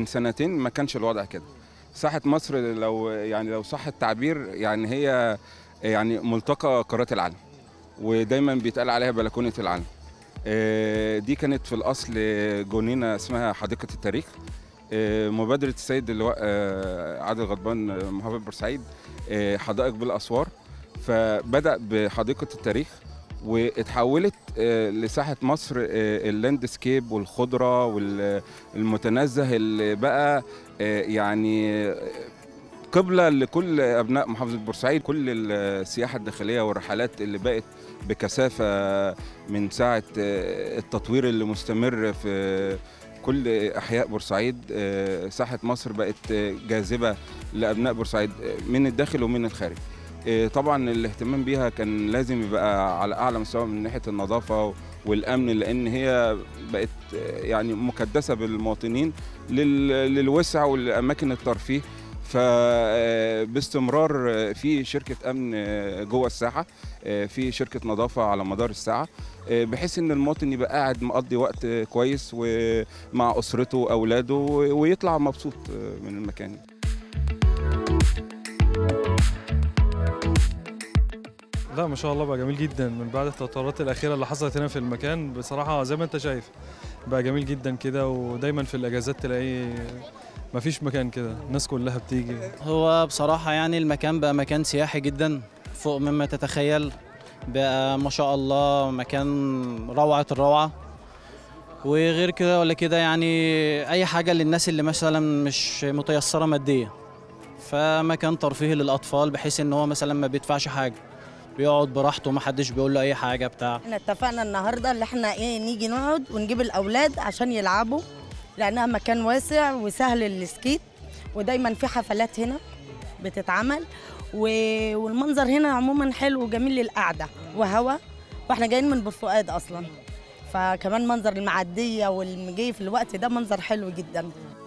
من سنتين ما كانش الوضع كده ساحه مصر لو يعني لو صح التعبير يعني هي يعني ملتقى قارات العالم ودايما بيتقال عليها بلكونه العالم آه، دي كانت في الاصل جنينه اسمها حديقه التاريخ آه، مبادره السيد اللواء آه، عادل غضبان آه، محافظ بورسعيد آه، حدائق بالاسوار فبدا بحديقه التاريخ واتحولت آه، لساحه مصر آه، اللاندسكيب والخضره والمتنزه اللي بقى آه، يعني قبلة لكل أبناء محافظة بورسعيد كل السياحة الداخلية والرحلات اللي بقت بكثافة من ساعة آه، التطوير اللي مستمر في كل أحياء بورسعيد آه، ساحة مصر بقت آه، جاذبة لأبناء بورسعيد آه، من الداخل ومن الخارج آه، طبعا الاهتمام بيها كان لازم يبقى على أعلى مستوى من ناحية النظافة والأمن لأن هي بقت آه، يعني مكدسة بالمواطنين لل- للوسع والأماكن الترفيه فباستمرار في شركة أمن جوه الساحة في شركة نظافة على مدار الساعة بحيث إن المواطن يبقى قاعد مقضي وقت كويس ومع أسرته وأولاده ويطلع مبسوط من المكان لا ما شاء الله بقى جميل جدا من بعد التطورات الأخيرة اللي حصلت هنا في المكان بصراحة زي ما أنت شايف بقى جميل جدا كده ودايما في الأجازات تلاقيه ما فيش مكان كده الناس كلها بتيجي هو بصراحة يعني المكان بقى مكان سياحي جدا فوق مما تتخيل بقى ما شاء الله مكان روعة الروعة وغير كده ولا كده يعني أي حاجة للناس اللي مثلا مش متيسرة ماديا فمكان ترفيهي للأطفال بحيث إن هو مثلا ما بيدفعش حاجة بيقعد براحته ما حدش بيقول له أي حاجة بتاع احنا اتفقنا النهارده اللي احنا ايه نيجي نقعد ونجيب الاولاد عشان يلعبوا لانها مكان واسع وسهل للسكيت ودايما في حفلات هنا بتتعمل و- والمنظر هنا عموما حلو وجميل للقعده وهوا واحنا جايين من بفؤاد اصلا فكمان منظر المعديه والمجي في الوقت ده منظر حلو جدا